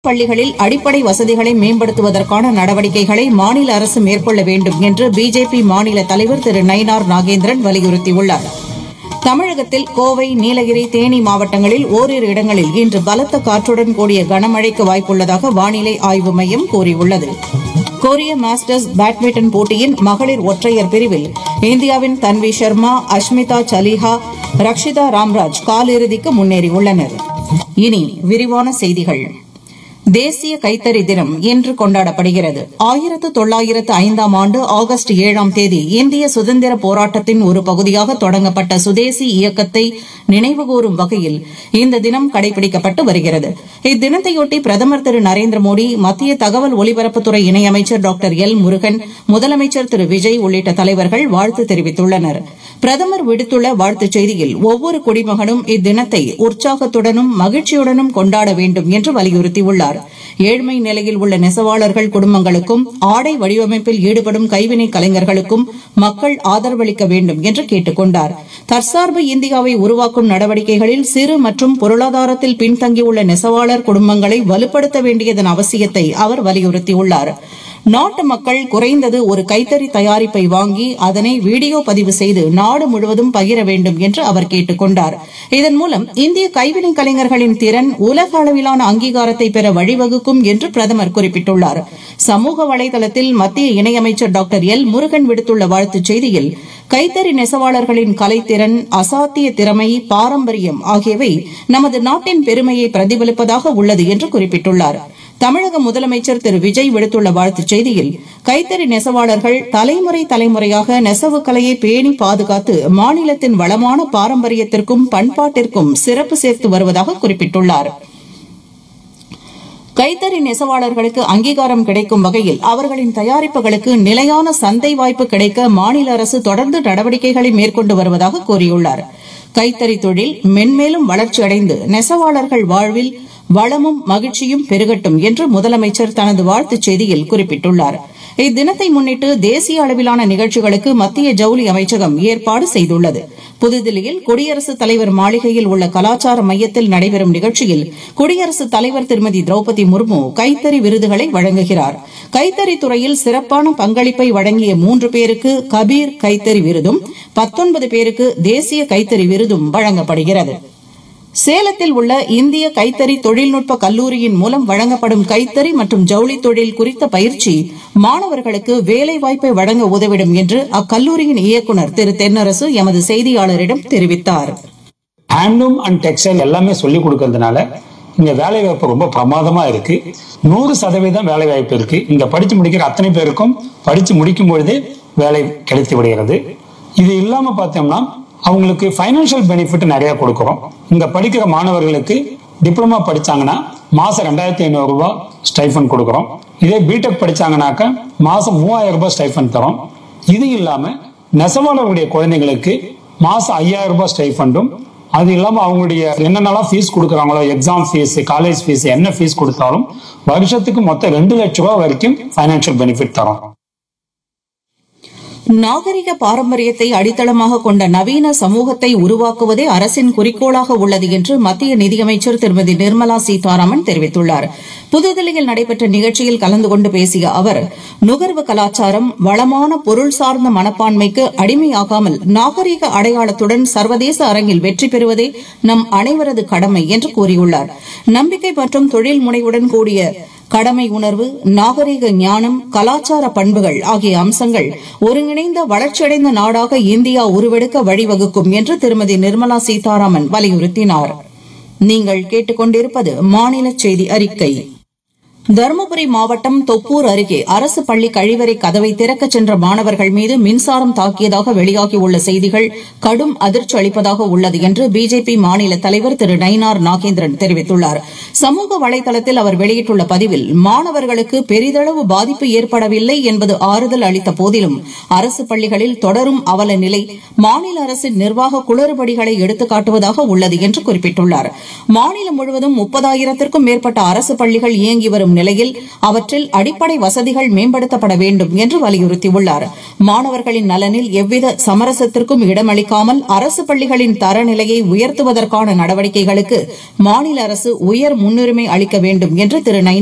பள்ளிகளில் அடிப்படை வசதிகளை மேம்படுத்துவதற்கான நடவடிக்கைகளை மாநில அரசு மேற்கொள்ள வேண்டும் என்று பிஜேபி மாநில தலைவர் திரு நயினார் நாகேந்திரன் வலியுறுத்தியுள்ளார் தமிழகத்தில் கோவை நீலகிரி தேனி மாவட்டங்களில் ஓரிரு இடங்களில் இன்று பலத்த காற்றுடன் கூடிய கனமழைக்கு வாய்ப்புள்ளதாக வானிலை ஆய்வு மையம் கூறியுள்ளது கொரிய மாஸ்டர்ஸ் பேட்மிண்டன் போட்டியின் மகளிர் ஒற்றையர் பிரிவில் இந்தியாவின் தன்வி சர்மா அஷ்மிதா சலிஹா ரக்ஷிதா ராம்ராஜ் காலிறுதிக்கு முன்னேறியுள்ளனர் இனி விரிவான செய்திகள் தேசிய கைத்தறி தினம் இன்று கொண்டாடப்படுகிறது ஆயிரத்து தொள்ளாயிரத்து ஐந்தாம் ஆண்டு ஆகஸ்ட் ஏழாம் தேதி இந்திய சுதந்திர போராட்டத்தின் ஒரு பகுதியாக தொடங்கப்பட்ட சுதேசி இயக்கத்தை நினைவுகூரும் வகையில் இந்த தினம் கடைபிடிக்கப்பட்டு வருகிறது இத்தினத்தையொட்டி பிரதமர் திரு நரேந்திர மோடி மத்திய தகவல் ஒலிபரப்புத்துறை இணையமைச்சர் டாக்டர் எல் முருகன் முதலமைச்சர் திரு விஜய் உள்ளிட்ட தலைவர்கள் வாழ்த்து தெரிவித்துள்ளனர் பிரதமர் விடுத்துள்ள வாழ்த்துச் செய்தியில் ஒவ்வொரு குடிமகனும் இத்தினத்தை உற்சாகத்துடனும் மகிழ்ச்சியுடனும் கொண்டாட வேண்டும் என்று வலியுறுத்தியுள்ளார் ஏழ்மை நிலையில் உள்ள நெசவாளர்கள் குடும்பங்களுக்கும் ஆடை வடிவமைப்பில் ஈடுபடும் கைவினை கலைஞர்களுக்கும் மக்கள் ஆதரவளிக்க வேண்டும் என்று கேட்டுக் கொண்டார் தற்சார்பு இந்தியாவை உருவாக்கும் நடவடிக்கைகளில் சிறு மற்றும் பொருளாதாரத்தில் பின்தங்கியுள்ள நெசவாளர் குடும்பங்களை வலுப்படுத்த வேண்டியதன் அவசியத்தை அவர் வலியுறுத்தியுள்ளார் நாட்டு மக்கள் குறைந்தது ஒரு கைத்தறி தயாரிப்பை வாங்கி அதனை வீடியோ பதிவு செய்து நாடு முழுவதும் பகிர வேண்டும் என்று அவர் கேட்டுக் கொண்டார் இதன் மூலம் இந்திய கைவினை கலைஞர்களின் திறன் உலக அளவிலான அங்கீகாரத்தை பெற வழிவகுக்கும் என்று பிரதமர் குறிப்பிட்டுள்ளார் சமூக வலைதளத்தில் மத்திய இணையமைச்சர் டாக்டர் எல் முருகன் விடுத்துள்ள வாழ்த்துச் செய்தியில் கைத்தறி நெசவாளர்களின் கலைத்திறன் அசாத்திய திறமை பாரம்பரியம் ஆகியவை நமது நாட்டின் பெருமையை பிரதிபலிப்பதாக உள்ளது என்று குறிப்பிட்டுள்ளார் தமிழக முதலமைச்சர் திரு விஜய் விடுத்துள்ள வாழ்த்துச் செய்தியில் கைத்தறி நெசவாளர்கள் தலைமுறை தலைமுறையாக நெசவு கலையை பேணி பாதுகாத்து மாநிலத்தின் வளமான பாரம்பரியத்திற்கும் பண்பாட்டிற்கும் சிறப்பு சேர்த்து வருவதாக குறிப்பிட்டுள்ளார் கைத்தறி நெசவாளர்களுக்கு அங்கீகாரம் கிடைக்கும் வகையில் அவர்களின் தயாரிப்புகளுக்கு நிலையான சந்தை வாய்ப்பு கிடைக்க மாநில அரசு தொடர்ந்து நடவடிக்கைகளை மேற்கொண்டு வருவதாக கூறியுள்ளார் கைத்தறி தொழில் மென்மேலும் வளர்ச்சியடைந்து நெசவாளர்கள் வாழ்வில் வளமும் மகிழ்ச்சியும் பெருகட்டும் என்று முதலமைச்சர் தனது வாழ்த்துச் செய்தியில் குறிப்பிட்டுள்ளார் இத்தினத்தை முன்னிட்டு தேசிய அளவிலான நிகழ்ச்சிகளுக்கு மத்திய ஜவுளி அமைச்சகம் ஏற்பாடு செய்துள்ளது புதுதில்லியில் குடியரசுத் தலைவர் மாளிகையில் உள்ள கலாச்சார மையத்தில் நடைபெறும் நிகழ்ச்சியில் குடியரசுத் தலைவர் திருமதி திரௌபதி முர்மு கைத்தறி விருதுகளை வழங்குகிறார் கைத்தறி துறையில் சிறப்பான பங்களிப்பை வழங்கிய மூன்று பேருக்கு கபீர் கைத்தறி விருதும் பத்தொன்பது பேருக்கு தேசிய கைத்தறி விருதும் வழங்கப்படுகிறது சேலத்தில் உள்ள இந்திய கைத்தறி தொழில்நுட்ப கல்லூரியின் மூலம் வழங்கப்படும் கைத்தறி மற்றும் ஜவுளி தொழில் குறித்த பயிற்சி மாணவர்களுக்கு வேலைவாய்ப்பை வழங்க உதவிடும் என்று அக்கல்லூரியின் இயக்குநர் திரு தென்னரசு எமது செய்தியாளரிடம் தெரிவித்தார் ஹேண்ட்லூம் அண்ட் டெக்ஸ்டைல் எல்லாமே சொல்லி கொடுக்கறதுனால இங்க வேலை வாய்ப்பு ரொம்ப பிரமாதமா இருக்கு நூறு சதவீதம் வேலை வாய்ப்பு இருக்கு இங்க படிச்சு முடிக்கிற அத்தனை பேருக்கும் படிச்சு முடிக்கும் பொழுதே வேலை கிடைத்து விடுகிறது இது இல்லாம பார்த்தோம்னா அவங்களுக்கு ஃபைனான்சியல் பெனிஃபிட் நிறைய கொடுக்குறோம் இங்க படிக்கிற மாணவர்களுக்கு டிப்ளமா படிச்சாங்கன்னா மாசம் ரெண்டாயிரத்தி ஐநூறு ரூபாய் ஸ்டைஃபன் கொடுக்குறோம் இதே பிடெக் படிச்சாங்கன்னாக்க மாசம் மூவாயிரம் ரூபாய் ஸ்டைஃபன் தரோம் இது இல்லாம நெசவாளர்களுடைய குழந்தைங்களுக்கு மாசம் ஐயாயிரம் ரூபாய் ஸ்டைஃபண்டும் அது இல்லாம அவங்களுடைய என்னென்னலாம் ஃபீஸ் கொடுக்குறாங்களோ எக்ஸாம் ஃபீஸ் காலேஜ் ஃபீஸ் என்ன ஃபீஸ் கொடுத்தாலும் வருஷத்துக்கு மொத்தம் ரெண்டு லட்ச ரூபாய் வரைக்கும் ஃபைனான்சியல் பெனிஃபிட் தரோம் நாகரிக பாரம்பரியத்தை அடித்தளமாக கொண்ட நவீன சமூகத்தை உருவாக்குவதே அரசின் குறிக்கோளாக உள்ளது என்று மத்திய நிதியமைச்சர் திருமதி நிர்மலா சீதாராமன் தெரிவித்துள்ளார் புதுதில்லியில் நடைபெற்ற நிகழ்ச்சியில் கலந்து கொண்டு பேசிய அவர் நுகர்வு கலாச்சாரம் வளமான பொருள் சார்ந்த மனப்பான்மைக்கு அடிமையாகாமல் நாகரிக அடையாளத்துடன் சர்வதேச அரங்கில் வெற்றி பெறுவதே நம் அனைவரது கடமை என்று கூறியுள்ளார் நம்பிக்கை மற்றும் தொழில் முனைவுடன் கூடிய கடமை உணர்வு நாகரிக ஞானம் கலாச்சார பண்புகள் ஆகிய அம்சங்கள் ஒருங்கிணைந்த வளர்ச்சியடைந்த நாடாக இந்தியா உருவெடுக்க வழிவகுக்கும் என்று திருமதி நிர்மலா சீதாராமன் வலியுறுத்தினார் நீங்கள் கேட்டுக்கொண்டிருப்பது மாநில செய்தி அறிக்கை தருமபுரி மாவட்டம் தொப்பூர் அருகே அரசு பள்ளி கழிவறை கதவை திறக்கச் சென்ற மாணவர்கள் மீது மின்சாரம் தாக்கியதாக வெளியாகியுள்ள செய்திகள் கடும் அதிர்ச்சி அளிப்பதாக உள்ளது என்று பிஜேபி மாநில தலைவர் திரு நயினார் நாகேந்திரன் தெரிவித்துள்ளார் சமூக வலைதளத்தில் அவர் வெளியிட்டுள்ள பதிவில் மாணவர்களுக்கு பெரிதளவு பாதிப்பு ஏற்படவில்லை என்பது ஆறுதல் அளித்த போதிலும் அரசு பள்ளிகளில் தொடரும் அவல நிலை மாநில அரசின் நிர்வாக குளறுபடிகளை எடுத்துக்காட்டுவதாக உள்ளது என்று குறிப்பிட்டுள்ளார் மாநிலம் முழுவதும் முப்பதாயிரத்திற்கும் மேற்பட்ட அரசு பள்ளிகள் இயங்கி வரும் வரும் நிலையில் அவற்றில் அடிப்படை வசதிகள் மேம்படுத்தப்பட வேண்டும் என்று வலியுறுத்தியுள்ளார் மாணவர்களின் நலனில் எவ்வித சமரசத்திற்கும் இடமளிக்காமல் அரசு பள்ளிகளின் தரநிலையை உயர்த்துவதற்கான நடவடிக்கைகளுக்கு மாநில அரசு உயர் முன்னுரிமை அளிக்க வேண்டும் என்று திரு நயினார்